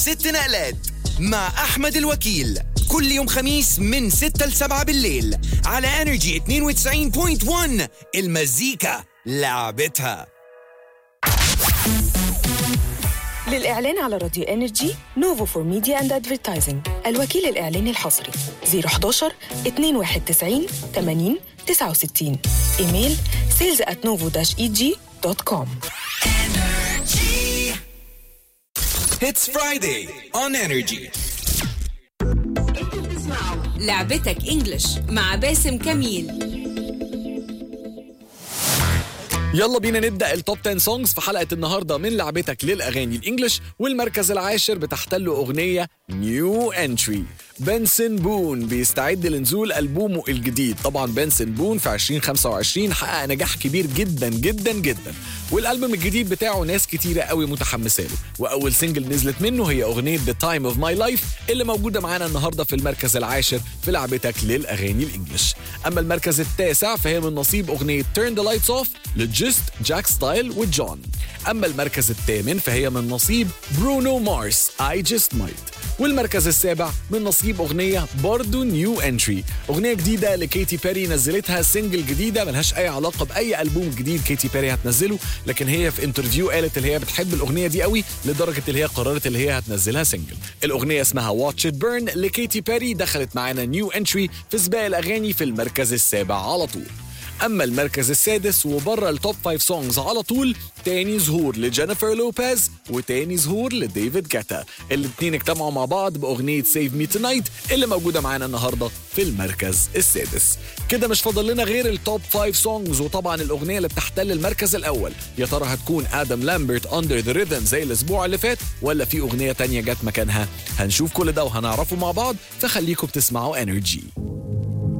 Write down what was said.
ست نقلات مع أحمد الوكيل كل يوم خميس من 6 ل 7 بالليل على انرجي 92.1 المزيكا لعبتها للإعلان على راديو انرجي نوفو فور ميديا اند ادفرتايزنج الوكيل الإعلاني الحصري 011 291 80 69 ايميل sales at novo egcom It's Friday on Energy لعبتك انجلش مع باسم كميل يلا بينا نبدا التوب 10 سونجز في حلقه النهارده من لعبتك للاغاني الانجليش والمركز العاشر بتحتله اغنيه نيو انتري بنسن بون بيستعد لنزول البومه الجديد طبعا بنسن بون في 2025 حقق نجاح كبير جدا جدا جدا والالبوم الجديد بتاعه ناس كتيره قوي متحمسه له واول سنجل نزلت منه هي اغنيه The Time of My Life اللي موجوده معانا النهارده في المركز العاشر في لعبتك للاغاني الانجليش اما المركز التاسع فهي من نصيب اغنيه Turn the Lights Off لجست جاك ستايل وجون اما المركز الثامن فهي من نصيب برونو مارس I Just Might والمركز السابع من نصيب اغنيه برضو نيو انتري اغنيه جديده لكيتي بيري نزلتها سنجل جديده ملهاش اي علاقه باي البوم جديد كيتي بيري هتنزله لكن هي في انترفيو قالت اللي هي بتحب الاغنيه دي قوي لدرجه اللي هي قررت اللي هي هتنزلها سنجل الاغنيه اسمها واتش ات بيرن لكيتي بيري دخلت معانا نيو انتري في سباق الاغاني في المركز السابع على طول اما المركز السادس وبره التوب 5 سونجز على طول تاني ظهور لجينيفر لوبيز وتاني ظهور لديفيد جاتا الاتنين اجتمعوا مع بعض باغنيه سيف مي تونايت اللي موجوده معانا النهارده في المركز السادس كده مش فاضل لنا غير التوب 5 سونجز وطبعا الاغنيه اللي بتحتل المركز الاول يا ترى هتكون ادم لامبرت اندر ذا ريذم زي الاسبوع اللي فات ولا في اغنيه تانية جت مكانها هنشوف كل ده وهنعرفه مع بعض فخليكم بتسمعوا انرجي